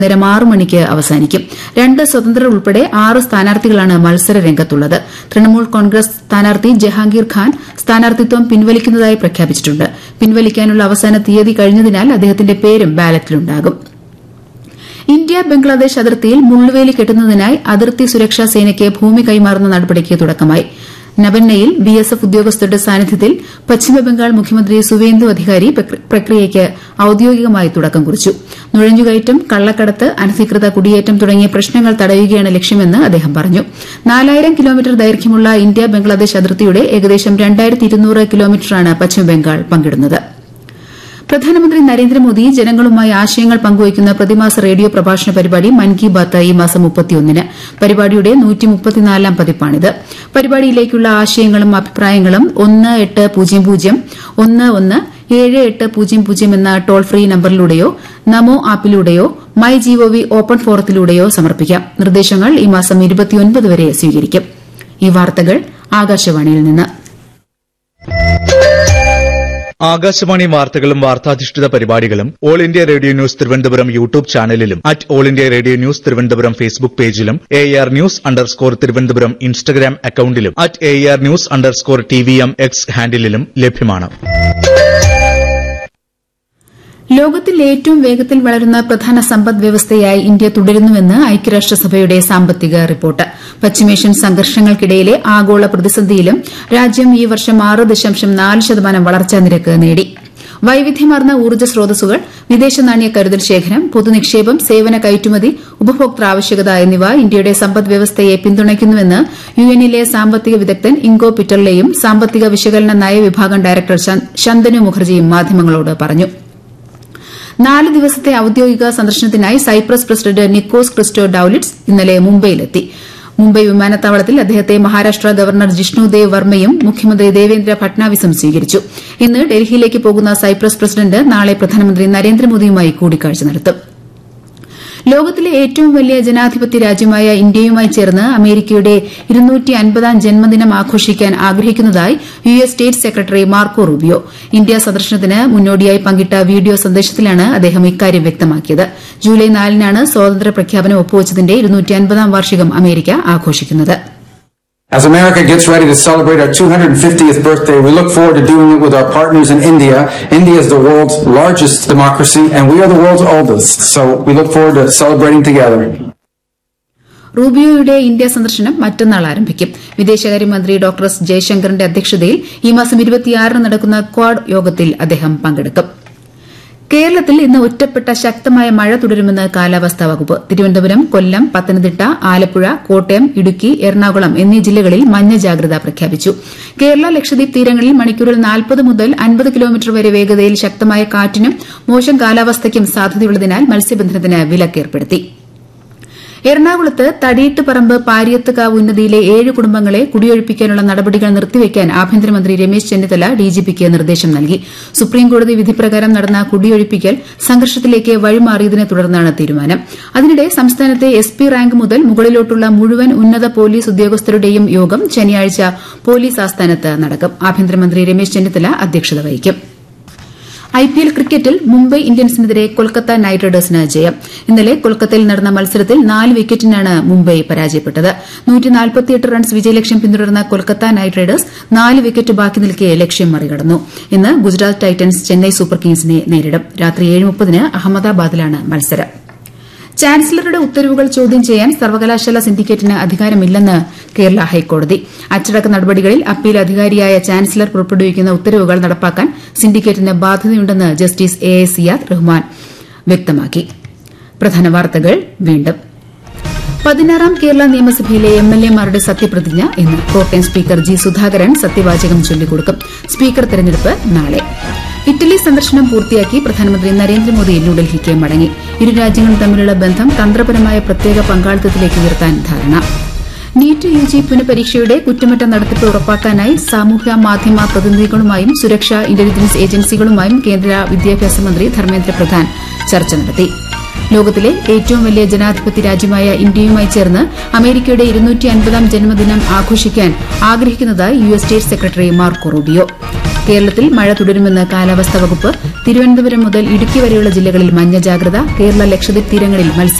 നേരം ആറ് മണിക്ക് അവസാനിക്കും രണ്ട് സ്വതന്ത്രർ ഉൾപ്പെടെ ആറ് സ്ഥാനാർത്ഥികളാണ് മത്സര രംഗത്തുള്ളത് തൃണമൂൽ കോൺഗ്രസ് സ്ഥാനാർത്ഥി ജഹാംഗീർ ഖാൻ സ്ഥാനാർത്ഥിത്വം പിൻവലിക്കുന്നതായി പ്രഖ്യാപിച്ചിട്ടുണ്ട് പിൻവലിക്കാനുള്ള അവസാന തീയതി കഴിഞ്ഞതിനാൽ അദ്ദേഹത്തിന്റെ പേരും ബാലറ്റിലുണ്ടാകും ഇന്ത്യ ബംഗ്ലാദേശ് അതിർത്തിയിൽ മുള്ളുവേലി കെട്ടുന്നതിനായി അതിർത്തി സുരക്ഷാ സേനയ്ക്ക് ഭൂമി കൈമാറുന്ന നടപടിക്ക് തുടക്കമായി നബന്നയിൽ ബിഎസ്എഫ് ഉദ്യോഗസ്ഥരുടെ സാന്നിധ്യത്തിൽ പശ്ചിമബംഗാൾ മുഖ്യമന്ത്രി സുവേന്ദു അധികാരി പ്രക്രിയയ്ക്ക് ഔദ്യോഗികമായി തുടക്കം കുറിച്ചു നുഴഞ്ഞുകയറ്റം കള്ളക്കടത്ത് അനധികൃത കുടിയേറ്റം തുടങ്ങിയ പ്രശ്നങ്ങൾ തടയുകയാണ് ലക്ഷ്യമെന്ന് അദ്ദേഹം പറഞ്ഞു നാലായിരം കിലോമീറ്റർ ദൈർഘ്യമുള്ള ഇന്ത്യ ബംഗ്ലാദേശ് അതിർത്തിയുടെ ഏകദേശം രണ്ടായിരത്തി ഇരുന്നൂറ് കിലോമീറ്ററാണ് പശ്ചിമബംഗാൾ പങ്കിടുന്നത് പ്രധാനമന്ത്രി നരേന്ദ്രമോദി ജനങ്ങളുമായി ആശയങ്ങൾ പങ്കുവയ്ക്കുന്ന പ്രതിമാസ റേഡിയോ പ്രഭാഷണ പരിപാടി മൻ കി ബാത്ത് ഈ മാസം മുപ്പത്തിയൊന്നിന് പരിപാടിയുടെ നൂറ്റിമുപ്പത്തിനാലാം പതിപ്പാണിത് പരിപാടിയിലേക്കുള്ള ആശയങ്ങളും അഭിപ്രായങ്ങളും ഒന്ന് എട്ട് പൂജ്യം പൂജ്യം ഒന്ന് ഒന്ന് ഏഴ് എട്ട് പൂജ്യം പൂജ്യം എന്ന ടോൾ ഫ്രീ നമ്പറിലൂടെയോ നമോ ആപ്പിലൂടെയോ മൈ ജിഒവി ഓപ്പൺ ഫോറത്തിലൂടെയോ സമർപ്പിക്കാം നിർദ്ദേശങ്ങൾ ഈ മാസം ഇരുപത്തിയൊൻപത് വരെ സ്വീകരിക്കും ഈ വാർത്തകൾ ആകാശവാണിയിൽ നിന്ന് ആകാശവാണി വാർത്തകളും വാർത്താധിഷ്ഠിത പരിപാടികളും all India radio news Thiruvananthapuram YouTube ചാനലിലും at all India radio news Thiruvananthapuram Facebook പേജിലും A R news underscore Thiruvananthapuram Instagram അക്കൌണ്ടിലും at A R news underscore T V M X ഹാൻഡിലും ലഭ്യമാണ് ലോകത്തിൽ ഏറ്റവും വേഗത്തിൽ വളരുന്ന പ്രധാന സമ്പദ് വ്യവസ്ഥയായി ഇന്ത്യ തുടരുന്നുവെന്ന് ഐക്യരാഷ്ട്രസഭയുടെ സാമ്പത്തിക റിപ്പോർട്ട് പശ്ചിമേഷ്യൻ സംഘർഷങ്ങൾക്കിടയിലെ ആഗോള പ്രതിസന്ധിയിലും രാജ്യം ഈ വർഷം ആറ് ദശാംശം നാല് ശതമാനം വളർച്ചാ നിരക്ക് നേടി വൈവിധ്യമാർന്ന ഊർജ്ജ സ്രോതസ്സുകൾ വിദേശ നാണ്യ കരുതൽ ശേഖരം പൊതുനിക്ഷേപം സേവന കയറ്റുമതി ഉപഭോക്തൃ ആവശ്യകത എന്നിവ ഇന്ത്യയുടെ സമ്പദ് വ്യവസ്ഥയെ പിന്തുണയ്ക്കുന്നുവെന്ന് യുഎന്നിലെ സാമ്പത്തിക വിദഗ്ധൻ ഇങ്കോ പിറ്റർലെയും സാമ്പത്തിക വിശകലന നയവിഭാഗം ഡയറക്ടർ ശന്തനു മുഖർജിയും മാധ്യമങ്ങളോട് പറഞ്ഞു നാല് ദിവസത്തെ ഔദ്യോഗിക സന്ദർശനത്തിനായി Cyprus president Nikos Christodoulides ഇന്നലെ മുംബൈയിലെത്തി മുംബൈ വിമാനത്താവളത്തിൽ അദ്ദേഹത്തെ മഹാരാഷ്ട്ര ഗവർണർ ജിഷ്ണുദേവ് വർമ്മയും മുഖ്യമന്ത്രി ദേവേന്ദ്ര ഫട്നാവിസും സ്വീകരിച്ചു ഇന്ന് ഡൽഹിയിലേക്ക് പോകുന്ന സൈപ്രസ് പ്രസിഡന്റ് നാളെ പ്രധാനമന്ത്രി നരേന്ദ്രമോദിയുമായി കൂടിക്കാഴ്ച നടത്തും ലോകത്തിലെ ഏറ്റവും വലിയ ജനാധിപത്യ രാജ്യമായ ഇന്ത്യയുമായി ചേർന്ന് അമേരിക്കയുടെ ഇരുന്നൂറ്റി അൻപതാം ജന്മദിനം ആഘോഷിക്കാൻ ആഗ്രഹിക്കുന്നതായി U S state secretary Marco Rubio India സന്ദർശനത്തിന് മുന്നോടിയായി പങ്കിട്ട വീഡിയോ സന്ദേശത്തിലാണ് അദ്ദേഹം ഇക്കാര്യം വ്യക്തമാക്കിയത് ജൂലൈ നാലിനാണ് സ്വാതന്ത്ര്യ പ്രഖ്യാപനം ഒപ്പുവച്ചതിന്റെ ഇരുന്നൂറ്റി അൻപതാം വാർഷികം അമേരിക്ക ആഘോഷിക്കുന്നത് As America gets ready to celebrate our 250th birthday, we look forward to doing it with our partners in India. India is the world's largest democracy, and we are the world's oldest. So we look forward to celebrating together. റൂബിയോയുടെ India സന്ദർശനം മറ്റന്നാൾ ആരംഭിക്കും വിദേശകാര്യമന്ത്രി doctor S ജയശങ്കറിന്റെ അധ്യക്ഷതയിൽ ഈ മാസം ഇരുപത്തിയാറിന് നടക്കുന്ന ക്വാഡ് യോഗത്തിൽ അദ്ദേഹം പങ്കെടുക്കും കേരളത്തിൽ ഇന്ന് ഒറ്റപ്പെട്ട ശക്തമായ മഴ തുടരുമെന്ന് കാലാവസ്ഥാ വകുപ്പ് തിരുവനന്തപുരം കൊല്ലം പത്തനംതിട്ട ആലപ്പുഴ കോട്ടയം ഇടുക്കി എറണാകുളം എന്നീ ജില്ലകളിൽ മഞ്ഞ ജാഗ്രത പ്രഖ്യാപിച്ചു കേരള ലക്ഷദ്വീപ് തീരങ്ങളിൽ മണിക്കൂറിൽ നാൽപ്പത് മുതൽ അൻപത് കിലോമീറ്റർ വരെ വേഗതയിൽ ശക്തമായ കാറ്റിനും മോശം കാലാവസ്ഥയ്ക്കും സാധ്യതയുള്ളതിനാൽ മത്സ്യബന്ധനത്തിന് വിലക്കേർപ്പെടുത്തി എറണാകുളത്ത് തടിയിട്ടുപറമ്പ് പാരിയത്തുകാവ് ഉന്നതിയിലെ ഏഴ് കുടുംബങ്ങളെ കുടിയൊഴിപ്പിക്കാനുള്ള നടപടികൾ നിർത്തിവെക്കാൻ ആഭ്യന്തരമന്ത്രി രമേശ് ചെന്നിത്തല ഡിജിപിക്ക് നിർദ്ദേശം നൽകി സുപ്രീംകോടതി വിധിപ്രകാരം നടന്ന കുടിയൊഴിപ്പിക്കൽ സംഘർഷത്തിലേക്ക് വഴിമാറിയതിനെ തുടർന്നാണ് തീരുമാനം അതിനിടെ സംസ്ഥാനത്തെ എസ് പി റാങ്ക് മുതൽ മുകളിലോട്ടുള്ള മുഴുവൻ ഉന്നത പോലീസ് ഉദ്യോഗസ്ഥരുടെയും യോഗം ശനിയാഴ്ച പോലീസ് ആസ്ഥാനത്ത് നടക്കും ആഭ്യന്തരമന്ത്രി രമേശ് ചെന്നിത്തല അധ്യക്ഷത വഹിക്കും ഐപിഎൽ ക്രിക്കറ്റിൽ മുംബൈ ഇന്ത്യൻസിനെതിരെ കൊൽക്കത്ത നൈറ്റ് റൈഡേഴ്സിന് ജയം ഇന്നലെ കൊൽക്കത്തയിൽ നടന്ന മത്സരത്തിൽ നാല് വിക്കറ്റിനാണ് മുംബൈ പരാജയപ്പെട്ടത് റൺസ് വിജയലക്ഷ്യം പിന്തുടർന്ന കൊൽക്കത്ത നൈറ്റ് റൈഡേഴ്സ് നാല് വിക്കറ്റ് ബാക്കി നിൽക്കെ ലക്ഷ്യം മറികടന്നു ഇന്ന് ഗുജറാത്ത് ടൈറ്റൻസ് ചെന്നൈ സൂപ്പർ കിങ്സിനെ നേരിടും രാത്രി ഏഴ് മുപ്പതിന് അഹമ്മദാബാദിലാണ് മത്സരം ചാൻസലറുടെ ഉത്തരവുകൾ ചോദ്യം ചെയ്യാൻ സർവകലാശാല സിൻഡിക്കേറ്റിന് അധികാരമില്ലെന്ന് കേരള ഹൈക്കോടതി അച്ചടക്ക നടപടികളിൽ അപ്പീൽ അധികാരിയായ ചാൻസലർ പുറപ്പെടുവിക്കുന്ന ഉത്തരവുകൾ നടപ്പാക്കാൻ സിൻഡിക്കേറ്റിന് ബാധ്യതയുണ്ടെന്ന് justice A A Siyad Rahman വ്യക്തമാക്കി പ്രധാന വാർത്തകൾ വീണ്ടും പതിനാറാം കേരള നിയമസഭയിലെ എം എൽ എമാരുടെ സത്യപ്രതിജ്ഞ ഇന്ന് പ്രോട്ടേം സ്പീക്കർ ജി സുധാകരൻ സത്യവാചകം ചൊല്ലിക്കൊടുക്കും സ്പീക്കർ തെരഞ്ഞെടുപ്പ് നാളെ ഇറ്റലി സന്ദർശനം പൂർത്തിയാക്കി പ്രധാനമന്ത്രി നരേന്ദ്രമോദി ന്യൂഡൽഹിക്ക് മടങ്ങി ഇരു രാജ്യങ്ങളും തമ്മിലുള്ള ബന്ധം തന്ത്രപരമായ പ്രത്യേക പങ്കാളിത്തത്തിലേക്ക് ഉയർത്താൻ ധാരണ നീറ്റ് യു ജി പുനഃപരീക്ഷയുടെ കുറ്റമറ്റ നടത്തിപ്പ് ഉറപ്പാക്കാനായി സാമൂഹ്യ മാധ്യമ പ്രതിനിധികളുമായും സുരക്ഷാ ഇന്റലിജൻസ് ഏജൻസികളുമായും കേന്ദ്ര വിദ്യാഭ്യാസ മന്ത്രി ധർമ്മേന്ദ്ര പ്രധാൻ ചർച്ച നടത്തി ലോകത്തിലെ ഏറ്റവും വലിയ ജനാധിപത്യ രാജ്യമായ ഇന്ത്യയുമായി ചേർന്ന് അമേരിക്കയുടെ ഇരുന്നൂറ്റി അൻപതാം ജന്മദിനം ആഘോഷിക്കാൻ ആഗ്രഹിക്കുന്നതായി U S state secretary Marco Rubio കേരളത്തിൽ മഴ തുടരുമെന്ന് കാലാവസ്ഥാ വകുപ്പ് തിരുവനന്തപുരം മുതൽ ഇടുക്കി വരെയുള്ള ജില്ലകളിൽ മഞ്ഞ ജാഗ്രത കേരള ലക്ഷദ്വീപ് തീരങ്ങളിൽ മത്സ്യ